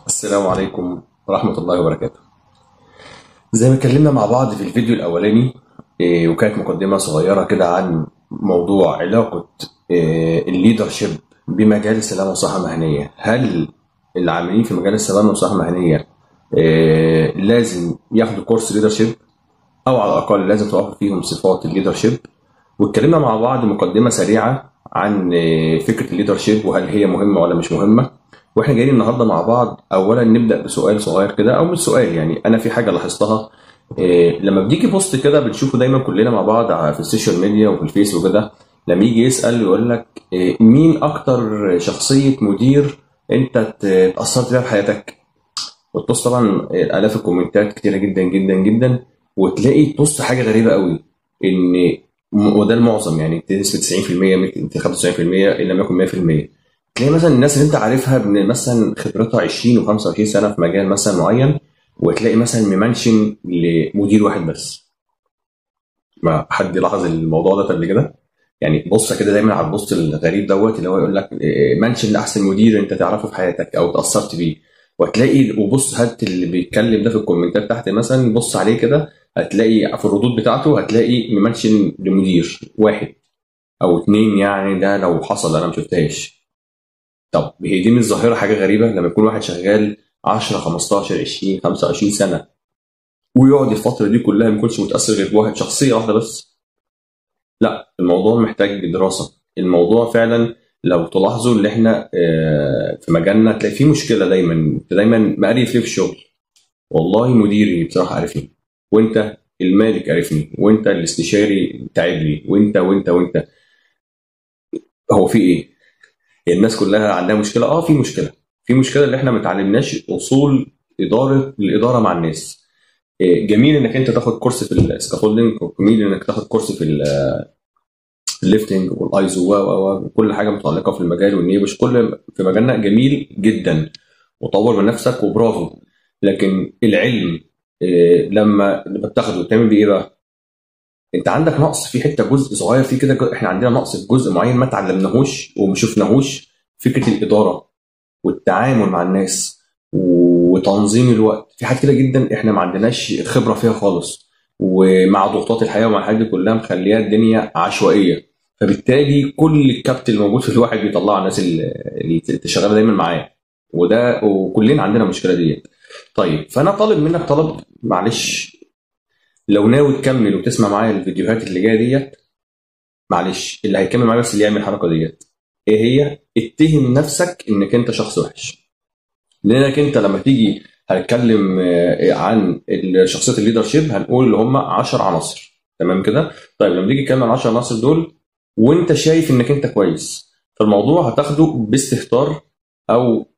السلام عليكم ورحمة الله وبركاته زي ما اتكلمنا مع بعض في الفيديو الأولاني إيه، وكانت مقدمة صغيرة كده عن موضوع علاقة الليدر شيب بمجال السلامة والصحة المهنية هل العاملين في مجال السلامة والصحة المهنية إيه، لازم ياخدوا كورس ليدر شيب أو على الأقل لازم توفر فيهم صفات الليدر شيب واتكلمنا مع بعض مقدمة سريعة عن إيه، فكرة الليدر شيب وهل هي مهمة ولا مش مهمة واحنا جايين النهارده مع بعض اولا نبدا بسؤال صغير كده او مش سؤال يعني انا في حاجه لاحظتها إيه لما بتيجي بوست كده بنشوفه دايما كلنا مع بعض ع- في السوشيال ميديا وفي الفيس وكده لما يجي يسال يقول لك إيه مين اكتر شخصيه مدير انت ت- اتاثرت بيها في حياتك وتبص طبعا إيه، الاف الكومنتات كتيره جدا جدا جدا وتلاقي تبص حاجه غريبه قوي ان م- وده المعظم يعني بنسبه 90% ممكن 95% ان لم يكن 100% تلاقي مثلا الناس اللي انت عارفها من مثلا خبرتها 20 و25 سنه في مجال مثلا معين وتلاقي مثلا ممنشن لمدير واحد بس ما حد لاحظ الموضوع ده قبل كده يعني بص كده دايما على البوست الغريب دوت اللي هو يقول لك إيه، منشن لاحسن مدير انت تعرفه في حياتك او اتاثرت بيه وهتلاقي وبص هات اللي بيتكلم ده في الكومنتات تحت مثلا بص عليه كده هتلاقي في الردود بتاعته هتلاقي ممنشن لمدير واحد او اتنين يعني ده لو حصل انا ما شفتهاش طب هي دي مش ظاهرة حاجة غريبة لما يكون واحد شغال 10 15 20 25 سنة ويقعد الفترة دي كلها ما يكونش متأثر غير بواحد شخصية واحدة بس لا الموضوع محتاج دراسة الموضوع فعلا لو تلاحظوا ان احنا آه، في مجالنا تلاقي في مشكلة دايما انت دايما مقرف ليه في الشغل والله مديري بصراحة عارفني وانت المالك عارفني وانت الاستشاري تعب لي وانت وانت وانت هو في ايه؟ هي الناس كلها عندها مشكله اه في مشكله في مشكله اللي احنا ما اتعلمناش اصول اداره الاداره مع الناس إيه، جميل انك انت تاخد كورس في السكافولدنج وجميل انك تاخد كورس في ال- في الليفتنج والايزو و و و وكل حاجه متعلقه في المجال والنيبش كل في مجالنا جميل جدا وطور من نفسك وبرافو لكن العلم إيه، لما لما بتاخده بتعمل بيه ايه بقى؟ انت عندك نقص في حته جزء صغير في كده جو- احنا عندنا نقص في جزء معين ما اتعلمناهوش وما شفناهوش فكره الاداره والتعامل مع الناس وتنظيم الوقت في حاجات كده جدا احنا ما عندناش خبره فيها خالص ومع ضغوطات الحياه ومع الحاجات دي كلها مخليها الدنيا عشوائيه فبالتالي كل الكبت الموجود في الواحد بيطلع الناس اللي اللي شغاله دايما معاه وده وكلنا عندنا المشكله ديت طيب فانا طالب منك طلب معلش لو ناوي تكمل وتسمع معايا الفيديوهات اللي جايه ديت معلش اللي هيكمل معايا بس اللي يعمل الحركه ديت ايه هي اتهم نفسك انك انت شخص وحش لانك انت لما تيجي هنتكلم آه، عن شخصيه الليدر شيب هنقول اللي هم 10 عناصر تمام كده طيب لما تيجي تتكلم عن 10 عناصر دول وانت شايف انك انت كويس فالموضوع هتاخده باستهتار او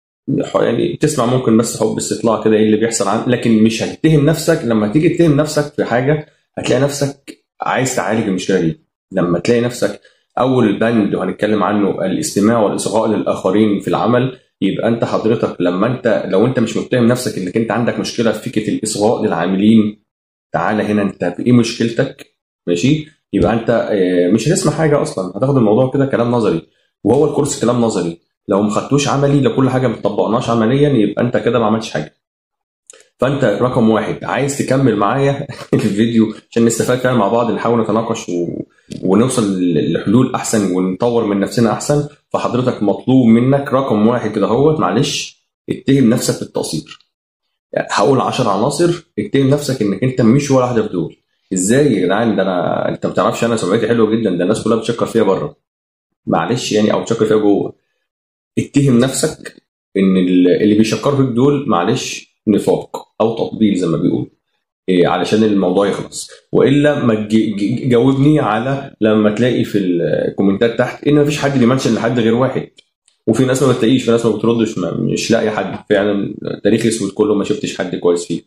يعني تسمع ممكن بس حب استطلاع كده ايه اللي بيحصل عن لكن مش هتتهم نفسك لما تيجي تتهم نفسك في حاجه هتلاقي نفسك عايز تعالج المشكله دي لما تلاقي نفسك اول بند وهنتكلم عنه الاستماع والاصغاء للاخرين في العمل يبقى انت حضرتك لما انت لو انت مش متهم نفسك انك انت عندك مشكله في فكره الاصغاء للعاملين تعالى هنا انت ايه مشكلتك ماشي يبقى انت آه، مش هتسمع حاجه اصلا هتاخد الموضوع كده كلام نظري وهو الكورس كلام نظري لو ما خدتوش عملي لو كل حاجه ما طبقناش عمليا يبقى انت كده ما عملتش حاجه فانت رقم واحد عايز تكمل معايا في الفيديو عشان نستفاد فعلا مع بعض نحاول نتناقش و... ونوصل ل- لحلول احسن ونطور من نفسنا احسن فحضرتك مطلوب منك رقم واحد كده هو معلش اتهم نفسك بالتقصير يعني هقول 10 عناصر اتهم نفسك انك انت مش ولا واحده في دول ازاي يا جدعان ده انا انت ما تعرفش انا سمعتي حلوه جدا ده الناس كلها بتشكر فيها بره معلش يعني او بتشكر فيها جوه اتهم نفسك ان ال- اللي بيشكروا فيك دول معلش نفاق او تطبيل زي ما بيقولوا إيه علشان الموضوع يخلص والا ما تجي- جي- جاوبني على لما تلاقي في الكومنتات تحت ان مفيش حد بيمنشن لحد غير واحد وفي ناس ما بتلاقيش في ناس ما بتردش ما مش لاقي حد فعلا تاريخ اسود كله ما شفتش حد كويس فيه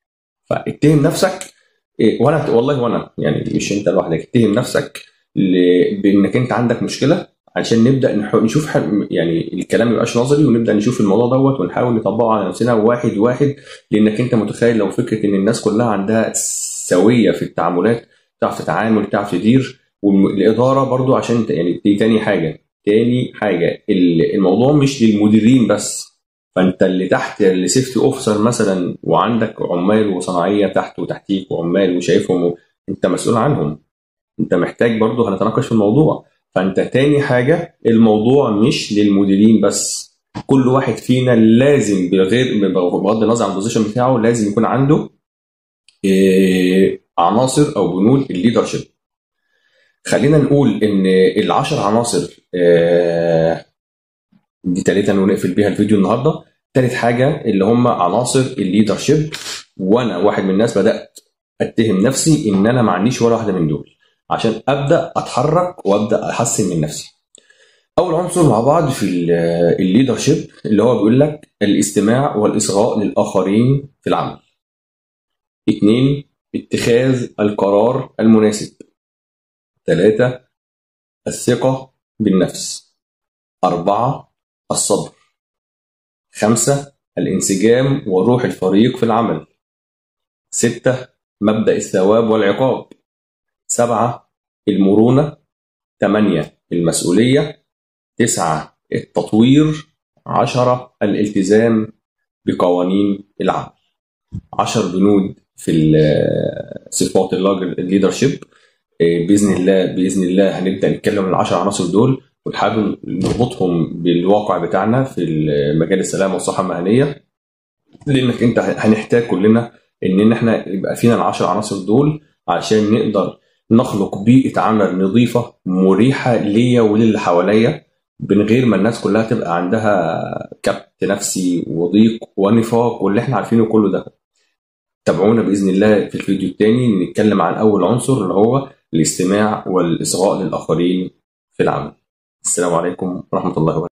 فاتهم نفسك إيه وانا والله وانا يعني مش انت لوحدك اتهم نفسك ل- بانك انت عندك مشكله عشان نبدا نح- نشوف حل يعني الكلام ما يبقاش نظري ونبدا نشوف الموضوع دوت ونحاول نطبقه على نفسنا واحد واحد لانك انت متخيل لو فكره ان الناس كلها عندها سويه في التعاملات تعرف تتعامل تعرف تدير والاداره برضو عشان ت- يعني دي تاني حاجه تاني حاجه ال- الموضوع مش للمديرين بس فانت اللي تحت اللي سيفتي اوفيسر مثلا وعندك عمال وصناعيه تحت وتحتيك وعمال وشايفهم و... انت مسؤول عنهم انت محتاج برضه هنتناقش في الموضوع فانت تاني حاجه الموضوع مش للمديرين بس كل واحد فينا لازم بغير بغض النظر عن البوزيشن بتاعه لازم يكون عنده إيه عناصر او بنود الليدرشيب خلينا نقول ان العشر عناصر إيه دي تالتا ونقفل بيها الفيديو النهارده تالت حاجه اللي هم عناصر الليدرشيب وانا واحد من الناس بدات اتهم نفسي ان انا ما عنديش ولا واحده من دول عشان ابدا اتحرك وابدا احسن من نفسي اول عنصر مع بعض في الليدرشيب اللي هو بيقول لك الاستماع والاصغاء للاخرين في العمل اثنين اتخاذ القرار المناسب ثلاثة الثقة بالنفس أربعة الصبر خمسة الانسجام وروح الفريق في العمل ستة مبدأ الثواب والعقاب سبعة المرونة ثمانية المسؤولية تسعة التطوير عشرة الالتزام بقوانين العمل عشر بنود في صفات الليدرشيب باذن الله باذن الله هنبدا نتكلم عن العشر عناصر دول ونحاول نربطهم بالواقع بتاعنا في مجال السلامه والصحه المهنيه لانك انت هنحتاج كلنا ان احنا يبقى فينا العشر عناصر دول عشان نقدر نخلق بيئه عمل نظيفه مريحه ليا وللي حواليا من غير ما الناس كلها تبقى عندها كبت نفسي وضيق ونفاق واللي احنا عارفينه كله ده تابعونا باذن الله في الفيديو الثاني نتكلم عن اول عنصر اللي هو الاستماع والاصغاء للاخرين في العمل السلام عليكم ورحمه الله وبركاته